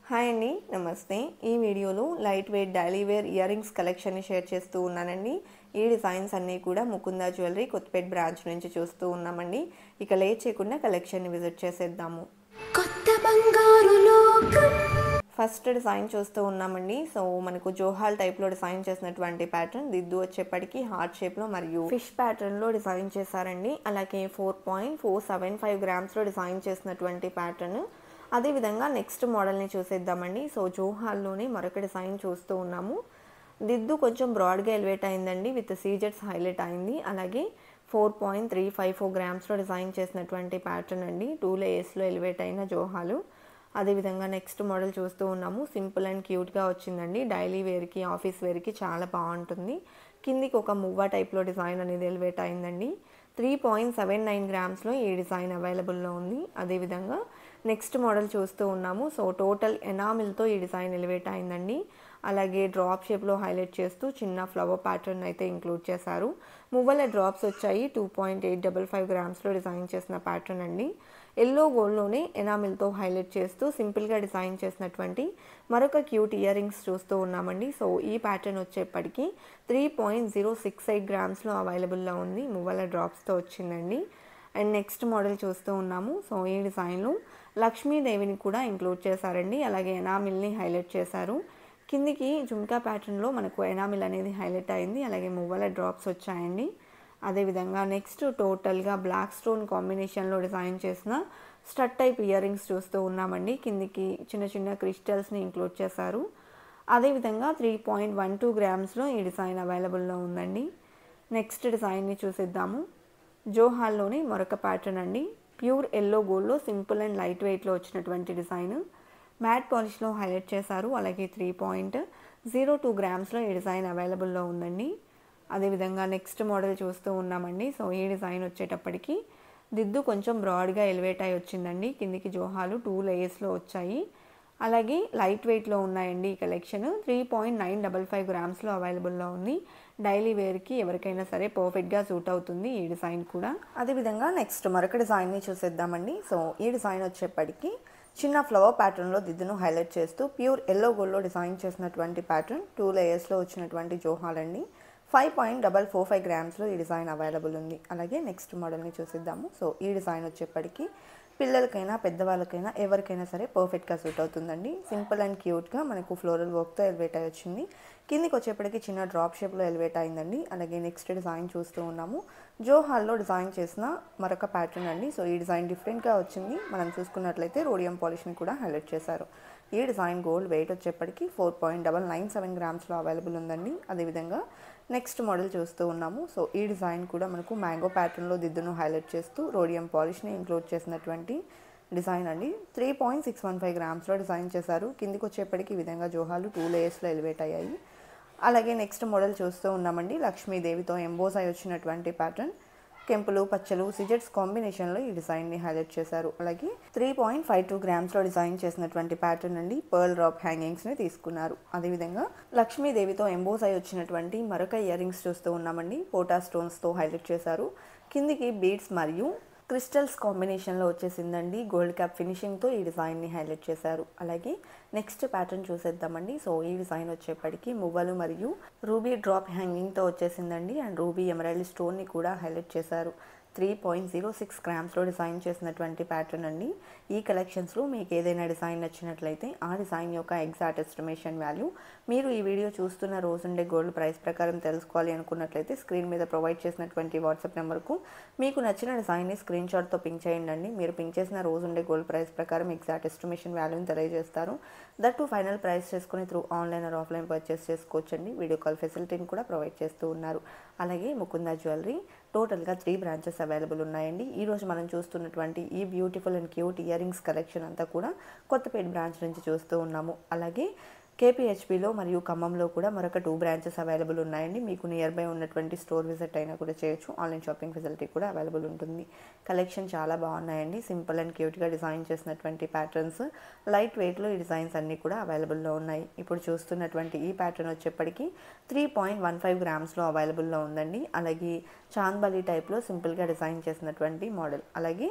hi అండి నమస్తే ఈ వీడియోలో light weight daily wear earrings కలెక్షన్ని షేర్ చేస్తూ ఉన్నానండి ఈ డిజైన్స్ అన్నీ కూడా ముకుందా జ్యువెలరీ కొత్తపేట బ్రాంచ్ నుంచి చూస్తూ ఉన్నామండి ఇక లేట్ చేయకుండా కలెక్షన్ని విజిట్ చేసేద్దాము కొత్త బంగారు లోకం ఫస్ట్ డిజైన్ చూస్తూ ఉన్నామండి సో మనకు జోహాల్ టైప్లో డిజైన్ చేసినటువంటి ప్యాటర్న్ దిద్దు వచ్చేప్పటికి హార్ట్ షేప్లో మరియు ఫిష్ ప్యాటర్న్లో డిజైన్ చేశారండి అలాగే four point four seven five గ్రామ్స్లో డిజైన్ చేసినటువంటి ప్యాటర్న్ అదేవిధంగా నెక్స్ట్ మోడల్ని చూసేద్దామండి సో జోహాల్లోనే మరొక డిజైన్ చూస్తూ ఉన్నాము దిద్దు కొంచెం బ్రాడ్గా ఎలివేట్ అయిందండి విత్ సీజెట్స్ హైలైట్ అయింది అలాగే four point three five four గ్రామ్స్లో డిజైన్ చేసినటువంటి ప్యాటర్న్ అండి టూ లేయర్స్లో ఎలివేట్ అయిన జోహాలు అదేవిధంగా నెక్స్ట్ మోడల్ చూస్తూ ఉన్నాము సింపుల్ అండ్ క్యూట్గా వచ్చిందండి డైలీ వేర్కి ఆఫీస్ వేర్కి చాలా బాగుంటుంది కిందికి ఒక మువ్వా టైప్లో డిజైన్ అనేది ఎలివేట్ అయిందండి త్రీ పాయింట్ సెవెన్ నైన్ గ్రామ్స్లో ఈ డిజైన్ అవైలబుల్లో ఉంది అదేవిధంగా నెక్స్ట్ మోడల్ చూస్తూ ఉన్నాము సో టోటల్ ఎనామిల్తో ఈ డిజైన్ ఎలివేట్ అయిందండి అలాగే డ్రాప్ షేప్లో హైలైట్ చేస్తూ చిన్న ఫ్లవర్ ప్యాటర్న్ అయితే ఇంక్లూడ్ చేశారు మువ్వల డ్రాప్స్ వచ్చాయి two point eight double five గ్రామ్స్లో డిజైన్ చేసిన ప్యాటర్న్ అండి ఎల్లో గోల్డ్లోనే ఎనామిల్తో హైలైట్ చేస్తూ సింపుల్గా డిజైన్ చేసినటువంటి మరొక క్యూట్ ఇయర్ రింగ్స్ చూస్తూ ఉన్నామండి సో ఈ ప్యాటర్న్ వచ్చేప్పటికి three point zero six eight గ్రామ్స్లో అవైలబుల్లో ఉంది మువ్వల డ్రాప్స్తో వచ్చిందండి అండ్ నెక్స్ట్ మోడల్ చూస్తూ ఉన్నాము సో ఈ డిజైన్లో లక్ష్మీదేవిని కూడా ఇంక్లూడ్ చేశారండి అలాగే ఎనామిల్ని హైలైట్ చేశారు కిందికి జుమ్కా ప్యాటర్న్లో మనకు ఎనామిల్ అనేది హైలైట్ అయింది అలాగే మువ్వల డ్రాప్స్ వచ్చాయండి అదేవిధంగా నెక్స్ట్ టోటల్గా బ్లాక్ స్టోన్ కాంబినేషన్లో డిజైన్ చేసిన స్టడ్ టైప్ ఇయర్ రింగ్స్ చూస్తూ ఉన్నామండి కిందికి చిన్న చిన్న క్రిస్టల్స్ని ఇంక్లూడ్ చేశారు అదేవిధంగా త్రీ పాయింట్ వన్ టూ గ్రామ్స్లో ఈ డిజైన్ అవైలబుల్లో ఉందండి నెక్స్ట్ డిజైన్ని చూసిద్దాము జోహాల్లోని మరొక ప్యాటర్న్ అండి ప్యూర్ ఎల్లో గోల్డ్లో సింపుల్ అండ్ లైట్ వెయిట్లో వచ్చినటువంటి డిజైన్ మ్యాట్ పాలిష్లో హైలైట్ చేశారు అలాగే త్రీ పాయింట్ జీరో టూ గ్రామ్స్లో ఈ డిజైన్ అవైలబుల్లో ఉందండి అదేవిధంగా నెక్స్ట్ మోడల్ చూస్తూ ఉన్నామండి సో ఈ డిజైన్ వచ్చేటప్పటికి దిద్దు కొంచెం బ్రాడ్గా ఎలివేట్ అయి వచ్చిందండి కిందికి జోహాలు టూ లేయర్స్లో వచ్చాయి అలాగే లైట్ వెయిట్లో ఉన్నాయండి ఈ collection three point nine double five గ్రామ్స్లో అవైలబుల్లో ఉంది డైలీ వేర్కి ఎవరికైనా సరే పర్ఫెక్ట్గా సూట్ అవుతుంది ఈ డిజైన్ కూడా అదేవిధంగా నెక్స్ట్ మరొక డిజైన్ని చూసేద్దామండి సో ఈ డిజైన్ వచ్చేప్పటికి చిన్న ఫ్లవర్ ప్యాటర్న్లో దిద్దును హైలైట్ చేస్తూ ప్యూర్ ఎల్లో గోల్డ్లో డిజైన్ చేసినటువంటి ప్యాటర్న్ టూ లేయర్స్లో వచ్చినటువంటి జోహాల్ అండి five point double four five గ్రామ్స్లో ఈ డిజైన్ అవైలబుల్ ఉంది అలాగే నెక్స్ట్ మోడల్ని చూసిద్దాము సో ఈ డిజైన్ వచ్చేప్పటికి పిల్లలకైనా పెద్దవాళ్ళకైనా ఎవరికైనా సరే పర్ఫెక్ట్గా సూట్ అవుతుందండి సింపుల్ అండ్ క్యూట్గా మనకు ఫ్లోరల్ వర్క్తో ఎలివేట్ అయి వచ్చింది కిందికి వచ్చేప్పటికి చిన్న డ్రాప్ షేప్లో ఎలివేట్ అయిందండి అలాగే నెక్స్ట్ డిజైన్ చూస్తూ ఉన్నాము జోహాల్లో డిజైన్ చేసిన మరొక ప్యాటర్న్ అండి సో ఈ డిజైన్ డిఫరెంట్గా వచ్చింది మనం చూసుకున్నట్లయితే రోడియం పాలిష్ని కూడా హైలైట్ చేశారు ఈ డిజైన్ గోల్డ్ వెయిట్ వచ్చేప్పటికి four point double nine seven గ్రామ్స్లో అవైలబుల్ ఉందండి అదేవిధంగా నెక్స్ట్ మోడల్ చూస్తూ ఉన్నాము సో ఈ డిజైన్ కూడా మనకు మ్యాంగో ప్యాటర్న్లో దిద్దును హైలైట్ చేస్తూ రోడియం పాలిష్ని ఇంక్లూడ్ చేసినటువంటి డిజైన్ అండి three point six one five గ్రామ్స్లో డిజైన్ చేశారు కిందికి వచ్చేప్పటికి ఈ విధంగా జోహాలు టూ లేయర్స్లో ఎలివేట్ అయ్యాయి అలాగే నెక్స్ట్ మోడల్ చూస్తూ ఉన్నామండి లక్ష్మీదేవితో ఎంబోస్ అయి వచ్చినటువంటి ప్యాటర్న్ కెంపులు పచ్చలు సిజెట్స్ కాంబినేషన్లో ఈ డిజైన్ని హైలైట్ చేశారు అలాగే త్రీ పాయింట్ ఫైవ్ టూ గ్రామ్స్లో డిజైన్ చేసినటువంటి ప్యాటర్న్ అండి పర్ల్ డ్రాప్ హ్యాంగింగ్స్ని తీసుకున్నారు అదేవిధంగా లక్ష్మీదేవితో ఎంబోస్ అయి వచ్చినటువంటి మరొక ఇయర్ రింగ్స్ చూస్తూ ఉన్నామండి పోటా స్టోన్స్తో హైలైట్ చేశారు కిందికి బీడ్స్ మరియు క్రిస్టల్స్ కాంబినేషన్లో వచ్చేసిందండి గోల్డ్ క్యాప్ ఫినిషింగ్తో ఈ డిజైన్ని హైలైట్ చేశారు అలాగే నెక్స్ట్ ప్యాటర్న్ చూసేద్దామండి సో ఈ డిజైన్ వచ్చేప్పటికి మువ్వలు మరియు రూబీ డ్రాప్ హ్యాంగింగ్తో వచ్చేసిందండి అండ్ రూబీ ఎమరాల్డ్ స్టోన్ని కూడా హైలైట్ చేశారు త్రీ పాయింట్ జీరో సిక్స్ గ్రామ్స్లో డిజైన్ చేసినటువంటి ప్యాటర్న్ అండి ఈ కలెక్షన్స్లో మీకు ఏదైనా డిజైన్ నచ్చినట్లయితే ఆ డిజైన్ యొక్క ఎగ్జాక్ట్ ఎస్టిమేషన్ వాల్యూ మీరు ఈ వీడియో చూస్తున్న రోజుండే గోల్డ్ ప్రైస్ ప్రకారం తెలుసుకోవాలి అనుకున్నట్లయితే స్క్రీన్ మీద ప్రొవైడ్ చేసినటువంటి వాట్సాప్ నెంబర్కు మీకు నచ్చిన డిజైన్ని స్క్రీన్ షాట్తో పింక్ చేయండి మీరు పింక్ చేసిన రోజుండే గోల్డ్ ప్రైస్ ప్రకారం ఎగ్జాక్ట్ ఎస్టిమేషన్ వాల్యూని తెలియజేస్తారు దట్ టు ఫైనల్ ప్రైస్ చేసుకుని through online or offline purchase చేసుకోవచ్చండి వీడియో కాల్ ఫెసిలిటీని కూడా ప్రొవైడ్ చేస్తూ ఉన్నారు అలాగే ముకుందా జ్యువెలరీ టోటల్గా త్రీ బ్రాంచెస్ అవైలబుల్ ఉన్నాయండి ఈరోజు మనం చూస్తున్నటువంటి ఈ beautiful and cute earrings collection అంతా కూడా కొత్తపేట బ్రాంచ్ నుంచి చూస్తూ ఉన్నాము అలాగే కేపీహెచ్పిలో మరియు ఖమ్మంలో కూడా మరొక టూ బ్రాంచెస్ అవైలబుల్ ఉన్నాయండి మీకు నియర్ బై ఉన్నటువంటి స్టోర్ విజిట్ అయినా కూడా చేయొచ్చు ఆన్లైన్ షాపింగ్ ఫెసిలిటీ కూడా అవైలబుల్ ఉంటుంది కలెక్షన్ చాలా బాగున్నాయండి సింపుల్ అండ్ క్యూట్గా డిజైన్ చేసినటువంటి ప్యాటర్న్స్ లైట్ వెయిట్లో ఈ డిజైన్స్ అన్నీ కూడా అవైలబుల్లో ఉన్నాయి ఇప్పుడు చూస్తున్నటువంటి ఈ ప్యాటర్న్ వచ్చేప్పటికి త్రీ పాయింట్ వన్ ఫైవ్ గ్రామ్స్లో అవైలబుల్లో ఉందండి అలాగే చాంద్బాలి టైప్లో సింపుల్గా డిజైన్ చేసినటువంటి మోడల్ అలాగే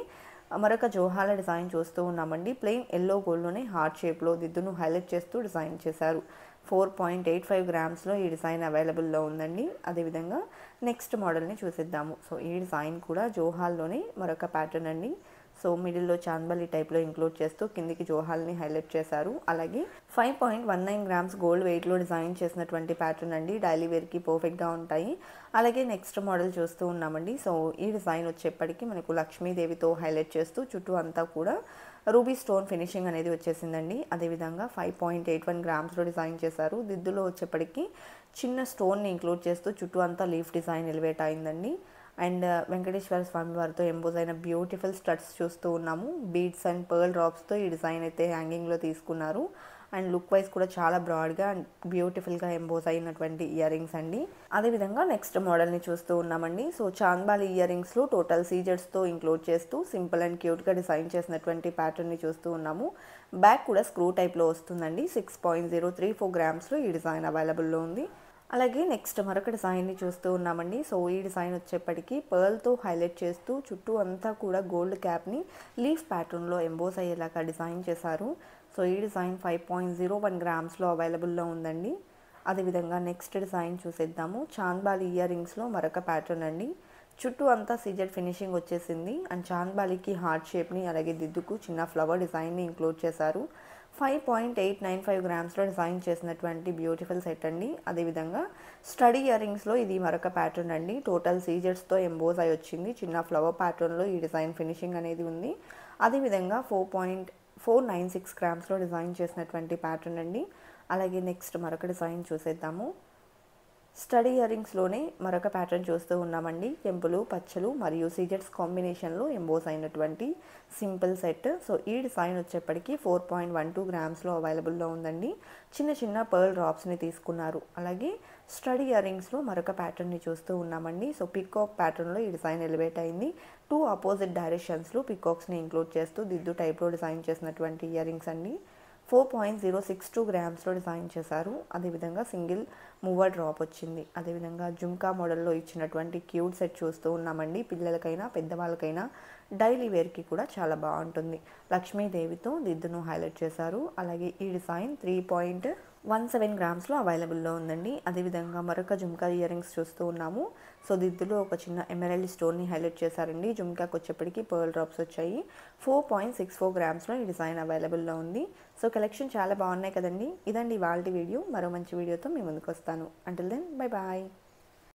మరొక జోహాల డిజైన్ చూస్తూ ఉన్నామండి ప్లెయిన్ ఎల్లో గోల్డ్లోనే హార్ట్ షేప్లో దిద్దును హైలైట్ చేస్తూ డిజైన్ చేశారు ఫోర్ పాయింట్ ఎయిట్ ఫైవ్ గ్రామ్స్లో ఈ డిజైన్ అవైలబుల్లో ఉందండి అదేవిధంగా నెక్స్ట్ మోడల్ని చూసిద్దాము సో ఈ డిజైన్ కూడా జోహాల్లోనే మరొక ప్యాటర్న్ అండి సో మిడిల్లో చాందబలి టైప్లో ఇంక్లూడ్ చేస్తూ కిందికి జోహాల్ని హైలైట్ చేశారు అలాగే five point one nine grams gold వెయిట్లో డిజైన్ చేసినటువంటి ప్యాటర్న్ అండి డైలీ వేర్కి పర్ఫెక్ట్గా ఉంటాయి అలాగే నెక్స్ట్ మోడల్ చూస్తూ ఉన్నామండి సో ఈ డిజైన్ వచ్చేప్పటికి మనకు లక్ష్మీదేవితో హైలైట్ చేస్తూ చుట్టూ అంతా కూడా రూబీ స్టోన్ ఫినిషింగ్ అనేది వచ్చేసిందండి అదేవిధంగా ఫైవ్ పాయింట్ ఎయిట్ వన్ గ్రామ్స్లో డిజైన్ చేశారు దిద్దులో వచ్చేప్పటికి చిన్న స్టోన్ని ఇంక్లూడ్ చేస్తూ చుట్టూ అంతా లీఫ్ డిజైన్ ఎలివేట్ అయిందండి అండ్ వెంకటేశ్వర స్వామి వారితో ఎంబోజ్ అయిన బ్యూటిఫుల్ స్టడ్స్ చూస్తూ ఉన్నాము బీడ్స్ అండ్ పర్ల్ డ్రాప్స్తో ఈ డిజైన్ అయితే హ్యాంగింగ్లో తీసుకున్నారు అండ్ లుక్ వైజ్ కూడా చాలా బ్రాడ్గా అండ్ బ్యూటిఫుల్గా ఎంబోజ్ అయినటువంటి ఇయర్ రింగ్స్ అండి అదేవిధంగా నెక్స్ట్ మోడల్ని చూస్తూ ఉన్నామండి సో చాంద్బాలి ఇయర్ రింగ్స్లో టోటల్ సీజర్స్తో ఇంక్లూడ్ చేస్తూ సింపుల్ అండ్ క్యూట్గా డిజైన్ చేసినటువంటి ప్యాటర్న్ని చూస్తూ ఉన్నాము బ్యాక్ కూడా స్క్రూ టైప్లో వస్తుందండి six point zero three four గ్రామ్స్లో ఈ డిజైన్ అవైలబుల్లో ఉంది అలాగే నెక్స్ట్ మరొక డిజైన్ని చూస్తూ ఉన్నామండి సో ఈ డిజైన్ వచ్చేప్పటికి పర్ల్తో హైలైట్ చేస్తూ చుట్టూ అంతా కూడా గోల్డ్ క్యాప్ని లీఫ్ ప్యాటర్న్లో ఎంబోస్ అయ్యేలాగా డిజైన్ చేశారు సో ఈ design five point zero one గ్రామ్స్లో అవైలబుల్లో ఉందండి అదేవిధంగా నెక్స్ట్ డిజైన్ చూసేద్దాము చాంద్బాలి ఇయర్ రింగ్స్లో మరొక ప్యాటర్న్ అండి చుట్టూ అంతా సీజెడ్ ఫినిషింగ్ వచ్చేసింది అండ్ చాంద్బాలికి హార్ట్ షేప్ని అలాగే దిద్దుకు చిన్న ఫ్లవర్ డిజైన్ని ఇంక్లూడ్ చేశారు five point eight nine five గ్రామ్స్లో డిజైన్ చేసినటువంటి బ్యూటిఫుల్ సెట్ అండి అదేవిధంగా స్టడీ ఇయర్ రింగ్స్లో ఇది మరొక ప్యాటర్న్ అండి టోటల్ సీజర్స్తో ఎంబోజ్ అయి వచ్చింది చిన్న ఫ్లవర్ ప్యాటర్న్లో ఈ డిజైన్ ఫినిషింగ్ అనేది ఉంది అదేవిధంగా four point four nine six గ్రామ్స్లో డిజైన్ చేసినటువంటి ప్యాటర్న్ అండి అలాగే నెక్స్ట్ మరొక డిజైన్ చూసేద్దాము స్టడీ ఇయర్ రింగ్స్లోనే మరొక ప్యాటర్న్ చూస్తూ ఉన్నామండి కెంపులు పచ్చలు మరియు సీజెట్స్ కాంబినేషన్లో ఎంబోస్ అయినటువంటి సింపుల్ సెట్ సో ఈ డిజైన్ వచ్చేప్పటికి ఫోర్ పాయింట్ వన్ టూ గ్రామ్స్లో అవైలబుల్లో ఉందండి చిన్న చిన్న పర్ల్ డ్రాప్స్ని తీసుకున్నారు అలాగే స్టడీ ఇయర్ రింగ్స్లో మరొక ప్యాటర్న్ని చూస్తూ ఉన్నామండి సో పికాక్ ప్యాటర్న్లో ఈ డిజైన్ ఎలివేట్ అయింది టూ ఆపోజిట్ డైరెక్షన్స్లో పికాక్స్ని ఇంక్లూడ్ చేస్తూ దిద్దు టైప్లో డిజైన్ చేసినటువంటి ఇయర్ రింగ్స్ అండి four point zero six two గ్రామ్స్లో డిజైన్ చేశారు అదేవిధంగా సింగిల్ మూవర్ డ్రాప్ వచ్చింది అదేవిధంగా జుమ్కా మోడల్లో ఇచ్చినటువంటి క్యూట్ సెట్ చూస్తూ ఉన్నామండి పిల్లలకైనా పెద్దవాళ్ళకైనా డైలీ వేర్కి కూడా చాలా బాగుంటుంది లక్ష్మీదేవితో దిద్దును హైలైట్ చేశారు అలాగే ఈ design three point one seven గ్రామ్స్లో అవైలబుల్లో ఉందండి అదేవిధంగా మరొక జుమ్కా ఇయర్ రింగ్స్ చూస్తూ ఉన్నాము సో దిద్దులో ఒక చిన్న ఎమరల్డ్ స్టోన్ని హైలైట్ చేశారండి జుమ్కాకి వచ్చేప్పటికి పర్ల్ డ్రాప్స్ వచ్చాయి ఫోర్ పాయింట్ సిక్స్ ఫోర్ గ్రామ్స్లో ఈ డిజైన్ అవైలబుల్లో ఉంది సో కలెక్షన్ చాలా బాగున్నాయి కదండి ఇదండి వాళ్ళ వీడియో మరో మంచి వీడియోతో మీ ముందుకు వస్తాను అంటిల్ దెన్ బై బాయ్